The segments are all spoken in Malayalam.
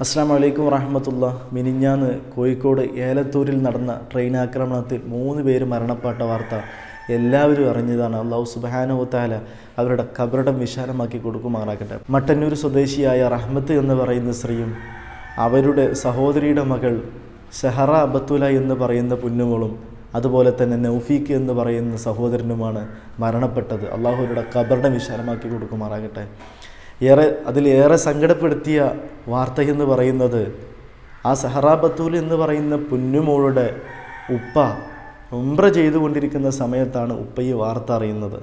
അസ്സാം വലൈക്കും വറഹമത്തുള്ള മിനിഞ്ഞാന്ന് കോഴിക്കോട് ഏലത്തൂരിൽ നടന്ന ട്രെയിൻ ആക്രമണത്തിൽ മൂന്ന് പേര് മരണപ്പെട്ട വാർത്ത എല്ലാവരും അറിഞ്ഞതാണ് അള്ളാഹു സുബാനുത്താല അവരുടെ കബറിടം വിശാലമാക്കി കൊടുക്കുമാറാകട്ടെ മട്ടന്നൂർ സ്വദേശിയായ റഹ്മത്ത് എന്ന് പറയുന്ന സ്ത്രീയും അവരുടെ സഹോദരിയുടെ മകൾ ഷെഹറ ബത്തുല എന്ന് പറയുന്ന പുന്നുമോളും അതുപോലെ തന്നെ നൗഫീഖ് എന്ന് പറയുന്ന സഹോദരനുമാണ് മരണപ്പെട്ടത് അള്ളാഹുരുടെ കബറിടം വിശാലമാക്കി കൊടുക്കുമാറാകട്ടെ ഏറെ അതിലേറെ സങ്കടപ്പെടുത്തിയ വാർത്ത എന്ന് പറയുന്നത് ആ സഹറാ ബത്തൂൽ എന്ന് പറയുന്ന പുന്നുമോളുടെ ഉപ്പ ഉംറ ചെയ്തുകൊണ്ടിരിക്കുന്ന സമയത്താണ് ഉപ്പ ഈ വാർത്ത അറിയുന്നത്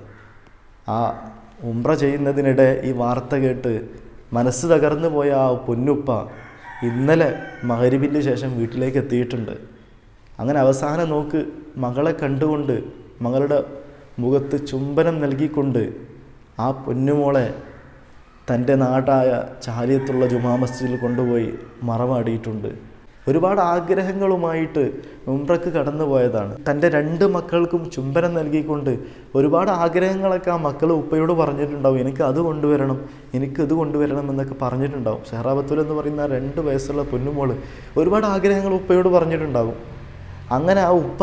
ആ ഉംറ ചെയ്യുന്നതിനിടെ ഈ വാർത്ത കേട്ട് മനസ്സ് തകർന്നു പോയ ആ പൊന്നുപ്പ ഇന്നലെ മകരിബിൻ്റെ ശേഷം വീട്ടിലേക്ക് എത്തിയിട്ടുണ്ട് അങ്ങനെ അവസാനം നോക്ക് മകളെ കണ്ടുകൊണ്ട് മകളുടെ മുഖത്ത് ചുംബനം നൽകിക്കൊണ്ട് ആ പൊന്നുമോളെ തൻ്റെ നാടായ ചാലിയത്തുള്ള ജുമാ മസ്ജിദിൽ കൊണ്ടുപോയി മറമാടിയിട്ടുണ്ട് ഒരുപാട് ആഗ്രഹങ്ങളുമായിട്ട് ഉംറക്ക് കടന്നു പോയതാണ് തൻ്റെ രണ്ട് മക്കൾക്കും ചുംബനം നൽകിക്കൊണ്ട് ഒരുപാട് ആഗ്രഹങ്ങളൊക്കെ ആ മക്കൾ ഉപ്പയോട് പറഞ്ഞിട്ടുണ്ടാവും എനിക്ക് അത് കൊണ്ടുവരണം എനിക്ക് ഇത് കൊണ്ടുവരണം എന്നൊക്കെ പറഞ്ഞിട്ടുണ്ടാവും ഷെഹറാബത്തുൽ എന്ന് പറയുന്ന ആ രണ്ട് വയസ്സുള്ള പൊന്നുമോള് ഒരുപാട് ആഗ്രഹങ്ങൾ ഉപ്പയോട് പറഞ്ഞിട്ടുണ്ടാകും അങ്ങനെ ആ ഉപ്പ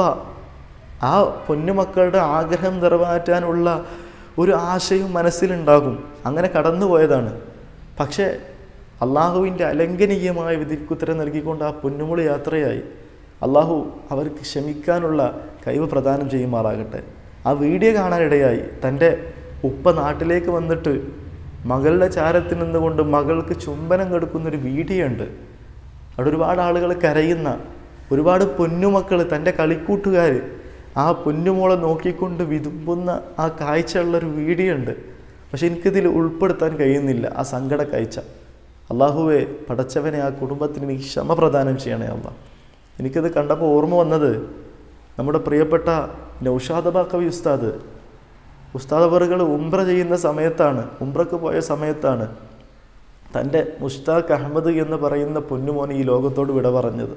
ആ പൊന്നുമക്കളുടെ ആഗ്രഹം നിറവേറ്റാനുള്ള ഒരു ആശയം മനസ്സിലുണ്ടാകും അങ്ങനെ കടന്നുപോയതാണ് പക്ഷേ അള്ളാഹുവിൻ്റെ അലംഘനീയമായ വിധിക്കുത്തരം നൽകിക്കൊണ്ട് ആ പൊന്നുമുളി യാത്രയായി അള്ളാഹു അവർക്ക് ക്ഷമിക്കാനുള്ള കഴിവ് പ്രദാനം ചെയ്യുമാറാകട്ടെ ആ വീഡിയോ കാണാനിടയായി തൻ്റെ ഉപ്പ നാട്ടിലേക്ക് വന്നിട്ട് മകളുടെ ചാരത്തിൽ നിന്നുകൊണ്ട് മകൾക്ക് ചുംബനം കൊടുക്കുന്നൊരു വീഡിയോ ഉണ്ട് അവിടെ ഒരുപാട് ആളുകൾ കരയുന്ന ഒരുപാട് പൊന്നുമക്കൾ തൻ്റെ കളിക്കൂട്ടുകാർ ആ പൊന്നുമോളെ നോക്കിക്കൊണ്ട് വിതുമ്പുന്ന ആ കാഴ്ച ഉള്ളൊരു വീഡിയോ ഉണ്ട് പക്ഷെ എനിക്കിതിൽ ഉൾപ്പെടുത്താൻ കഴിയുന്നില്ല ആ സങ്കട കാഴ്ച അള്ളാഹുവെ പടച്ചവനെ ആ കുടുംബത്തിന് നീ ക്ഷമ പ്രദാനം ചെയ്യണേ അല്ല എനിക്കത് കണ്ടപ്പോൾ ഓർമ്മ വന്നത് നമ്മുടെ പ്രിയപ്പെട്ട നൗഷാദ് ബാക്കവി ഉസ്താദ് ഉസ്താദ് അവറുകൾ ഉംറ ചെയ്യുന്ന സമയത്താണ് ഉംറക്ക് പോയ സമയത്താണ് തൻ്റെ മുഷ്താഖ് അഹമ്മദ് എന്ന് പറയുന്ന പൊന്നുമോൻ ഈ ലോകത്തോട് വിട പറഞ്ഞത്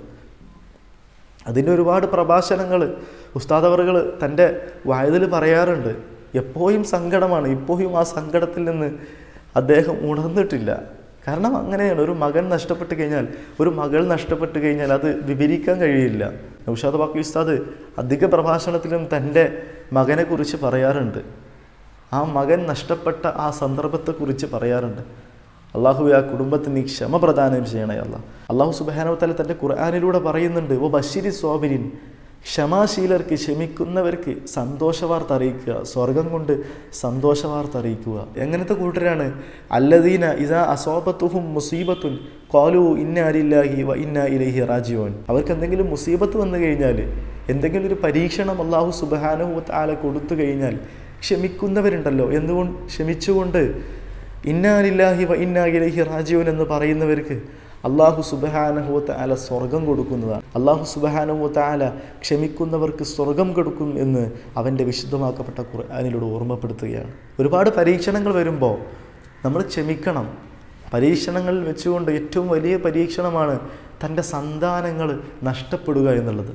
അതിൻ്റെ ഒരുപാട് പ്രഭാഷണങ്ങൾ ഉസ്താദവറുകൾ തൻ്റെ വായതിൽ പറയാറുണ്ട് എപ്പോഴും സങ്കടമാണ് ഇപ്പോഴും ആ സങ്കടത്തിൽ നിന്ന് അദ്ദേഹം ഉണർന്നിട്ടില്ല കാരണം അങ്ങനെയാണ് ഒരു മകൻ നഷ്ടപ്പെട്ട് കഴിഞ്ഞാൽ ഒരു മകൾ നഷ്ടപ്പെട്ട് കഴിഞ്ഞാൽ അത് വിവരിക്കാൻ കഴിയില്ല നൗഷാദ് ബാക്കി ഉസ്താദ് അധിക പ്രഭാഷണത്തിലും തൻ്റെ മകനെക്കുറിച്ച് പറയാറുണ്ട് ആ മകൻ നഷ്ടപ്പെട്ട ആ സന്ദർഭത്തെക്കുറിച്ച് പറയാറുണ്ട് അള്ളാഹു ആ കുടുംബത്തിന് ക്ഷമ പ്രദാനം ചെയ്യണേ അല്ല അള്ളാഹു സുബാനവത്തല തൻ്റെ ഖുർആാനിലൂടെ പറയുന്നുണ്ട് ഓ ബഷീരി സ്വാബിരിൻ ക്ഷമാശീലർക്ക് ക്ഷമിക്കുന്നവർക്ക് സന്തോഷവാർത്ത അറിയിക്കുക സ്വർഗം കൊണ്ട് സന്തോഷവാർത്ത അറിയിക്കുക എങ്ങനത്തെ കൂട്ടരാണ് അല്ലദീന ഇതാ അസോബത്തുഹും മുസീബത്തുൻ കോലു ഇന്ന അലില്ലാഹി വ ഇന്ന ഇലഹി റാജിയോൻ അവർക്ക് എന്തെങ്കിലും മുസീബത്ത് വന്നു കഴിഞ്ഞാൽ എന്തെങ്കിലും ഒരു പരീക്ഷണം അള്ളാഹു സുബാനുഹുത്ത് ആലെ കൊടുത്തു കഴിഞ്ഞാൽ ക്ഷമിക്കുന്നവരുണ്ടല്ലോ എന്തുകൊണ്ട് ക്ഷമിച്ചുകൊണ്ട് ഇന്നാലില്ലാഹി വ ഇന്നാ ഇലഹി റാജിയോൻ എന്ന് പറയുന്നവർക്ക് അള്ളാഹു സുബഹാനഹുവത്ത ആല സ്വർഗം കൊടുക്കുന്നതാണ് അള്ളാഹു സുബഹാനഹുവത്ത ആല ക്ഷമിക്കുന്നവർക്ക് സ്വർഗം കൊടുക്കും എന്ന് അവൻ്റെ വിശുദ്ധമാക്കപ്പെട്ട ഖുർആാനിലൂടെ ഓർമ്മപ്പെടുത്തുകയാണ് ഒരുപാട് പരീക്ഷണങ്ങൾ വരുമ്പോൾ നമ്മൾ ക്ഷമിക്കണം പരീക്ഷണങ്ങളിൽ വെച്ചുകൊണ്ട് ഏറ്റവും വലിയ പരീക്ഷണമാണ് തൻ്റെ സന്താനങ്ങൾ നഷ്ടപ്പെടുക എന്നുള്ളത്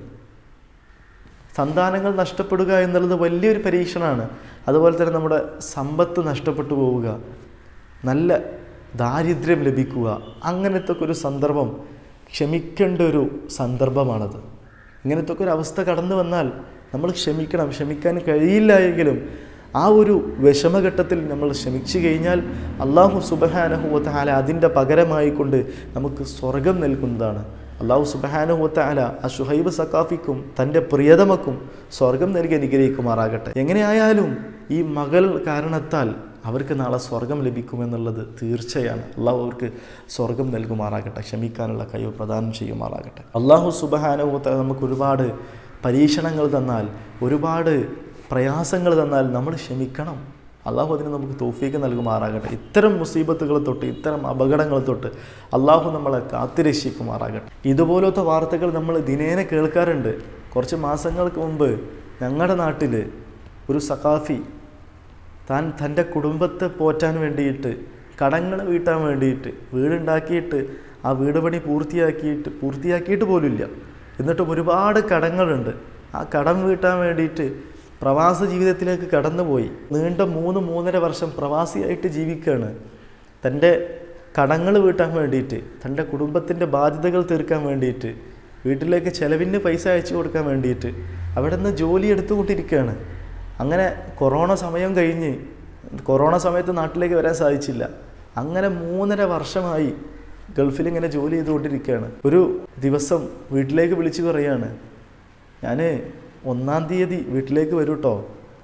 സന്താനങ്ങൾ നഷ്ടപ്പെടുക എന്നുള്ളത് വലിയൊരു പരീക്ഷണമാണ് അതുപോലെ തന്നെ നമ്മുടെ സമ്പത്ത് നഷ്ടപ്പെട്ടു പോവുക നല്ല ദാരിദ്ര്യം ലഭിക്കുക അങ്ങനത്തെ ഒരു സന്ദർഭം ക്ഷമിക്കേണ്ട ഒരു സന്ദർഭമാണത് ഇങ്ങനത്തെ ഒരു അവസ്ഥ കടന്നു വന്നാൽ നമ്മൾ ക്ഷമിക്കണം ക്ഷമിക്കാൻ കഴിയില്ല എങ്കിലും ആ ഒരു വിഷമഘട്ടത്തിൽ നമ്മൾ ക്ഷമിച്ചു കഴിഞ്ഞാൽ അള്ളാഹു സുബഹാനഹുവത്താല അതിൻ്റെ പകരമായി കൊണ്ട് നമുക്ക് സ്വർഗം നൽകുന്നതാണ് അള്ളാഹു സുബഹാനുഹുത്താല ആ ഷുഹൈബ് സക്കാഫിക്കും തൻ്റെ പ്രിയതമക്കും സ്വർഗം നൽകി അനുഗ്രഹിക്കുമാറാകട്ടെ എങ്ങനെയായാലും ഈ മകൾ കാരണത്താൽ അവർക്ക് നാളെ സ്വർഗം ലഭിക്കുമെന്നുള്ളത് തീർച്ചയാണ് അള്ളാഹു അവർക്ക് സ്വർഗം നൽകുമാറാകട്ടെ ക്ഷമിക്കാനുള്ള കഴിവ് പ്രദാനം ചെയ്യുമാറാകട്ടെ അള്ളാഹു സുബഹാനുഹുത്താല നമുക്ക് ഒരുപാട് പരീക്ഷണങ്ങൾ തന്നാൽ ഒരുപാട് പ്രയാസങ്ങൾ തന്നാൽ നമ്മൾ ക്ഷമിക്കണം അള്ളാഹു അതിന് നമുക്ക് തോഫീക്ക് നൽകുമാറാകട്ടെ ഇത്തരം മുസീബത്തുകൾ തൊട്ട് ഇത്തരം അപകടങ്ങൾ തൊട്ട് അള്ളാഹു നമ്മളെ കാത്തിരക്ഷിക്കുമാറാകട്ടെ ഇതുപോലത്തെ വാർത്തകൾ നമ്മൾ ദിനേന കേൾക്കാറുണ്ട് കുറച്ച് മാസങ്ങൾക്ക് മുമ്പ് ഞങ്ങളുടെ നാട്ടിൽ ഒരു സഖാഫി താൻ തൻ്റെ കുടുംബത്തെ പോറ്റാൻ വേണ്ടിയിട്ട് കടങ്ങൾ വീട്ടാൻ വേണ്ടിയിട്ട് വീടുണ്ടാക്കിയിട്ട് ആ വീട് പണി പൂർത്തിയാക്കിയിട്ട് പൂർത്തിയാക്കിയിട്ട് പോലുമില്ല എന്നിട്ടും ഒരുപാട് കടങ്ങളുണ്ട് ആ കടം വീട്ടാൻ വേണ്ടിയിട്ട് പ്രവാസ ജീവിതത്തിലേക്ക് കടന്നുപോയി നീണ്ട മൂന്ന് മൂന്നര വർഷം പ്രവാസിയായിട്ട് ജീവിക്കുകയാണ് തൻ്റെ കടങ്ങൾ വീട്ടാൻ വേണ്ടിയിട്ട് തൻ്റെ കുടുംബത്തിൻ്റെ ബാധ്യതകൾ തീർക്കാൻ വേണ്ടിയിട്ട് വീട്ടിലേക്ക് ചെലവിന് പൈസ അയച്ചു കൊടുക്കാൻ വേണ്ടിയിട്ട് അവിടെ നിന്ന് ജോലി എടുത്തുകൊണ്ടിരിക്കുകയാണ് അങ്ങനെ കൊറോണ സമയം കഴിഞ്ഞ് കൊറോണ സമയത്ത് നാട്ടിലേക്ക് വരാൻ സാധിച്ചില്ല അങ്ങനെ മൂന്നര വർഷമായി ഗൾഫിൽ ഇങ്ങനെ ജോലി ചെയ്തുകൊണ്ടിരിക്കുകയാണ് ഒരു ദിവസം വീട്ടിലേക്ക് വിളിച്ചു പറയാണ് ഞാൻ ഒന്നാം തീയതി വീട്ടിലേക്ക് വരൂ കേട്ടോ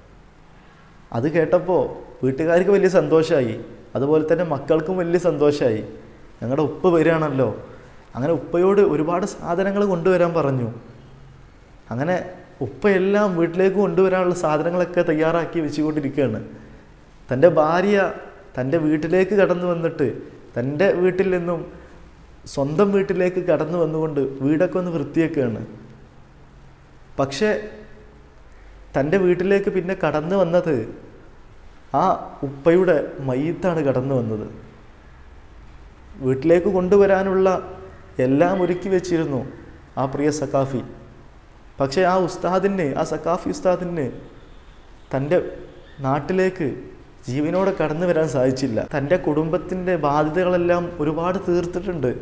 അത് കേട്ടപ്പോൾ വീട്ടുകാർക്ക് വലിയ സന്തോഷമായി അതുപോലെ തന്നെ മക്കൾക്കും വലിയ സന്തോഷമായി ഞങ്ങളുടെ ഉപ്പ വരികയാണല്ലോ അങ്ങനെ ഉപ്പയോട് ഒരുപാട് സാധനങ്ങൾ കൊണ്ടുവരാൻ പറഞ്ഞു അങ്ങനെ ഉപ്പ എല്ലാം വീട്ടിലേക്ക് കൊണ്ടുവരാനുള്ള സാധനങ്ങളൊക്കെ തയ്യാറാക്കി വെച്ചുകൊണ്ടിരിക്കുകയാണ് തൻ്റെ ഭാര്യ തൻ്റെ വീട്ടിലേക്ക് കടന്നു വന്നിട്ട് തൻ്റെ വീട്ടിൽ നിന്നും സ്വന്തം വീട്ടിലേക്ക് കടന്നു വന്നുകൊണ്ട് വീടൊക്കെ ഒന്ന് വൃത്തിയാക്കുകയാണ് പക്ഷേ തൻ്റെ വീട്ടിലേക്ക് പിന്നെ കടന്നു വന്നത് ആ ഉപ്പയുടെ മയ്യത്താണ് കടന്നു വന്നത് വീട്ടിലേക്ക് കൊണ്ടുവരാനുള്ള എല്ലാം ഒരുക്കി വെച്ചിരുന്നു ആ പ്രിയ സക്കാഫി പക്ഷേ ആ ഉസ്താദിന് ആ സക്കാഫി ഉസ്താദിന് തൻ്റെ നാട്ടിലേക്ക് ജീവനോടെ കടന്നു വരാൻ സാധിച്ചില്ല തൻ്റെ കുടുംബത്തിൻ്റെ ബാധ്യതകളെല്ലാം ഒരുപാട് തീർത്തിട്ടുണ്ട്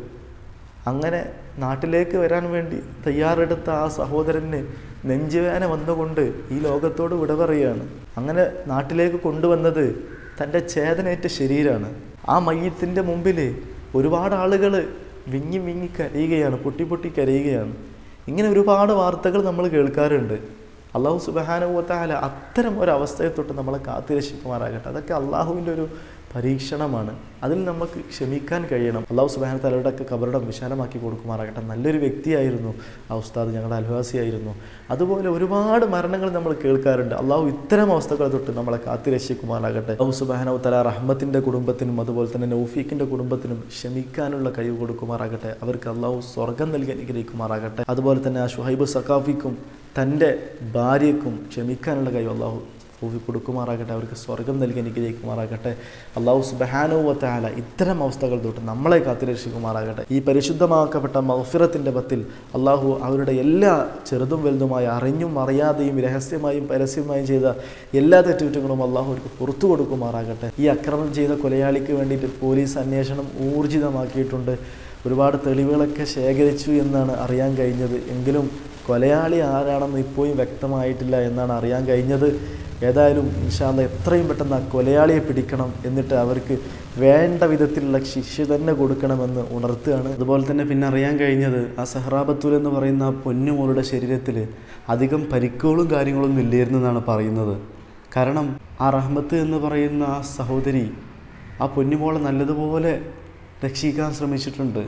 അങ്ങനെ നാട്ടിലേക്ക് വരാൻ വേണ്ടി തയ്യാറെടുത്ത ആ സഹോദരന് നെഞ്ചുവേന വന്നുകൊണ്ട് ഈ ലോകത്തോട് വിട പറയുകയാണ് അങ്ങനെ നാട്ടിലേക്ക് കൊണ്ടുവന്നത് തൻ്റെ ചേതനേറ്റ ശരീരമാണ് ആ മയ്യത്തിൻ്റെ മുമ്പിൽ ഒരുപാട് ആളുകൾ വിങ്ങി വിങ്ങി കരയുകയാണ് പൊട്ടി പൊട്ടി കരയുകയാണ് ഇങ്ങനെ ഒരുപാട് വാർത്തകൾ നമ്മൾ കേൾക്കാറുണ്ട് അള്ളാഹു സുബാനുഭവത്താല അത്തരം ഒരവസ്ഥയെ തൊട്ട് നമ്മളെ കാത്തിരക്ഷിക്കുമാറാകട്ടെ അതൊക്കെ അള്ളാഹുവിൻ്റെ ഒരു പരീക്ഷണമാണ് അതിൽ നമുക്ക് ക്ഷമിക്കാൻ കഴിയണം അള്ളാഹു സുബാന തലയുടെ ഒക്കെ കബറിടം വിശാലമാക്കി കൊടുക്കുമാറാകട്ടെ നല്ലൊരു വ്യക്തിയായിരുന്നു ആ ഉസ്താദ് ഞങ്ങളുടെ അൽവാസിയായിരുന്നു അതുപോലെ ഒരുപാട് മരണങ്ങൾ നമ്മൾ കേൾക്കാറുണ്ട് അള്ളാഹു ഇത്തരം അവസ്ഥകളെ തൊട്ട് നമ്മളെ കാത്തിരക്ഷിക്കുമാറാകട്ടെ അള്ളാഹു സുബാന തല റഹ്മത്തിൻ്റെ കുടുംബത്തിനും അതുപോലെ തന്നെ നൗഫീഖിൻ്റെ കുടുംബത്തിനും ക്ഷമിക്കാനുള്ള കഴിവ് കൊടുക്കുമാറാകട്ടെ അവർക്ക് അള്ളാഹു സ്വർഗം നൽകി അനുഗ്രഹിക്കുമാറാകട്ടെ അതുപോലെ തന്നെ ആ ഷുഹൈബ് സക്കാഫിക്കും തൻ്റെ ഭാര്യയ്ക്കും ക്ഷമിക്കാനുള്ള കഴിവ് അള്ളാഹു ഭൂമി കൊടുക്കുമാറാകട്ടെ അവർക്ക് സ്വർഗം നൽകി അനുഗ്രഹിക്കുമാറാകട്ടെ അള്ളാഹു സുബഹാനുവത്താല ഇത്തരം അവസ്ഥകൾ തൊട്ട് നമ്മളെ കാത്തിരക്ഷിക്കുമാറാകട്ടെ ഈ പരിശുദ്ധമാക്കപ്പെട്ട മൗഫിറത്തിൻ്റെ പത്തിൽ അള്ളാഹു അവരുടെ എല്ലാ ചെറുതും വലുതുമായ അറിഞ്ഞും അറിയാതെയും രഹസ്യമായും പരസ്യമായും ചെയ്ത എല്ലാ തെറ്റുകുറ്റങ്ങളും അള്ളാഹു അവർക്ക് പുറത്തു കൊടുക്കുമാറാകട്ടെ ഈ അക്രമം ചെയ്ത കൊലയാളിക്ക് വേണ്ടിയിട്ട് പോലീസ് അന്വേഷണം ഊർജിതമാക്കിയിട്ടുണ്ട് ഒരുപാട് തെളിവുകളൊക്കെ ശേഖരിച്ചു എന്നാണ് അറിയാൻ കഴിഞ്ഞത് എങ്കിലും കൊലയാളി ആരാണെന്ന് ഇപ്പോഴും വ്യക്തമായിട്ടില്ല എന്നാണ് അറിയാൻ കഴിഞ്ഞത് ഏതായാലും ഇൻഷാല്ല എത്രയും പെട്ടെന്ന് ആ കൊലയാളിയെ പിടിക്കണം എന്നിട്ട് അവർക്ക് വേണ്ട വിധത്തിലുള്ള ശിക്ഷ തന്നെ കൊടുക്കണമെന്ന് ഉണർത്തുകയാണ് അതുപോലെ തന്നെ പിന്നെ അറിയാൻ കഴിഞ്ഞത് ആ സഹ്റാബത്തുൽ എന്ന് പറയുന്ന ആ പൊന്നുമോളുടെ ശരീരത്തിൽ അധികം പരിക്കുകളും കാര്യങ്ങളൊന്നും ഇല്ലായിരുന്നു എന്നാണ് പറയുന്നത് കാരണം ആ റഹ്മത്ത് എന്ന് പറയുന്ന ആ സഹോദരി ആ പൊന്നുമോളെ നല്ലതുപോലെ രക്ഷിക്കാൻ ശ്രമിച്ചിട്ടുണ്ട്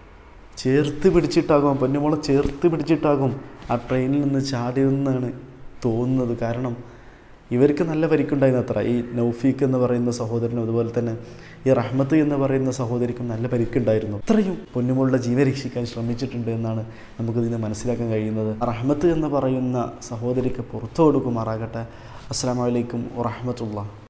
ചേർത്ത് പിടിച്ചിട്ടാകും ആ പൊന്നുമോളെ ചേർത്ത് പിടിച്ചിട്ടാകും ആ ട്രെയിനിൽ നിന്ന് ചാടിയതെന്നാണ് തോന്നുന്നത് കാരണം ഇവർക്ക് നല്ല പരിക്കുണ്ടായിരുന്നു അത്ര ഈ നൗഫീഖ് എന്ന് പറയുന്ന സഹോദരനും അതുപോലെ തന്നെ ഈ റഹ്മത്ത് എന്ന് പറയുന്ന സഹോദരിക്കും നല്ല പരിക്കുണ്ടായിരുന്നു അത്രയും പൊന്നുമോളുടെ ജീവൻ രക്ഷിക്കാൻ ശ്രമിച്ചിട്ടുണ്ട് എന്നാണ് നമുക്കിതിനെ മനസ്സിലാക്കാൻ കഴിയുന്നത് റഹ്മത്ത് എന്ന് പറയുന്ന സഹോദരിക്ക് പുറത്തു കൊടുക്കുമാറാകട്ടെ അസ്സാം വലൈക്കും വറഹമത്തുള്ള